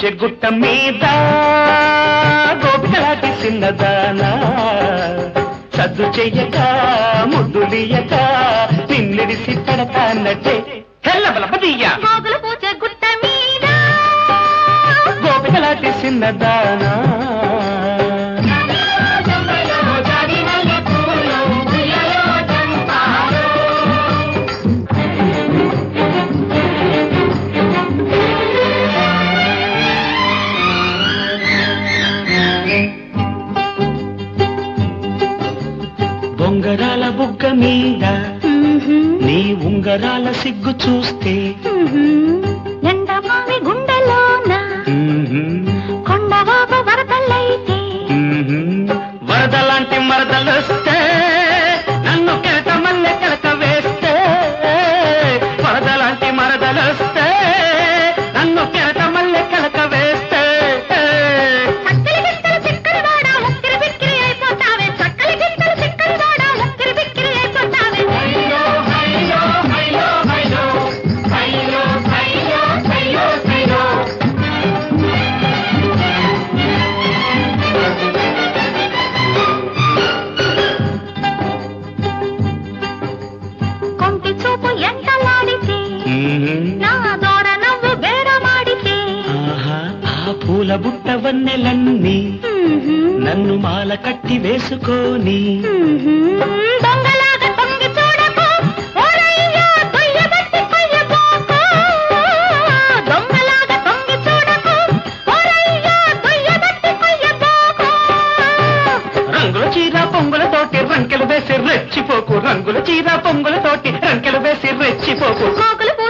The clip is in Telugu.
పూచే గుట్ట మీద గోపికలాంటి చిన్నదానా సద్దు చెయ్యక ముద్దులియక నిన్నిడిసి పెడతానట్టే హెల్లబలపదీయ గోగులు పూచే గుట్ట మీద గోపికలాంటి చిన్నదానా బొంగరాల బుగ్గ మీద నీ ఉంగరాల సిగ్గు చూస్తే ఎండమావి గుండెలోన కొండవాపు వరదలైతే వరదలాంటి మరదలొస్తే నన్ను కెలక మల్లె కెలక వేస్తే వరదలాంటి మరదలొస్తే నన్ను కెలక మల్లె కెలక వేస్తే చక్కలి గిక్కలు చిక్కలు వాడా ముక్కిరి బిక్కిరి అయిపోతావే చక్కలి గిక్కలు చిక్కలు వాడా ముక్కిరి బిక్కిరి అయిపోతావే కొంటి చూపు ఎంటలాడితే నా దూర నవ్వు బేరమాడితే ఆహా, ఆ పూల బుట్ట వన్నెలన్నీ నన్ను మాల కట్టి వేసుకోని దొంగలాగా తొంగి చూడకు ఓరయ్యా కొయ్యబట్టి కొయ్యబోకు దొంగలాగా తొంగి చూడకు ఓరయ్యా కొయ్యబట్టి కొయ్యబోకు రంగుల చీర పొంగులతోటి రంకెలు వేసి రెచ్చిపోకు రంగుల చీర పొంగులతోటి రంకెలు వేసి రెచ్చిపోకు గోగులు